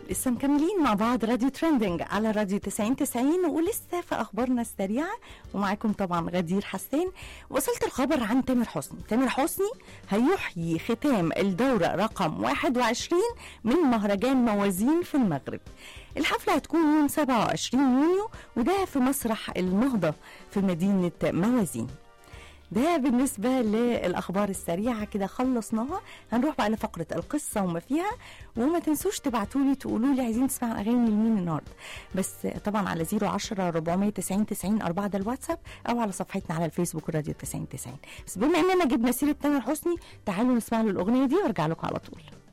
لسه مكملين مع بعض راديو ترندنج على راديو 90 90 ولسه في اخبارنا السريعه ومعاكم طبعا غدير حسان وصلت الخبر عن تامر حسني تامر حسني هيحيي ختام الدوره رقم 21 من مهرجان موازين في المغرب الحفلة هتكون يوم 27 يونيو وده في مسرح النهضة في مدينة موازين ده بالنسبة للأخبار السريعة كده خلصناها هنروح بقى لفقرة القصة وما فيها وما تنسوش تبعتوا لي تقولوا لي عايزين تسمعوا أغاني لمين النهاردة بس طبعا على 010 490 90 4 ده الواتساب أو على صفحتنا على الفيسبوك راديو 90 90 بس بما إننا جبنا سيرة تامر حسني تعالوا نسمع له الأغنية دي وارجع لكم على طول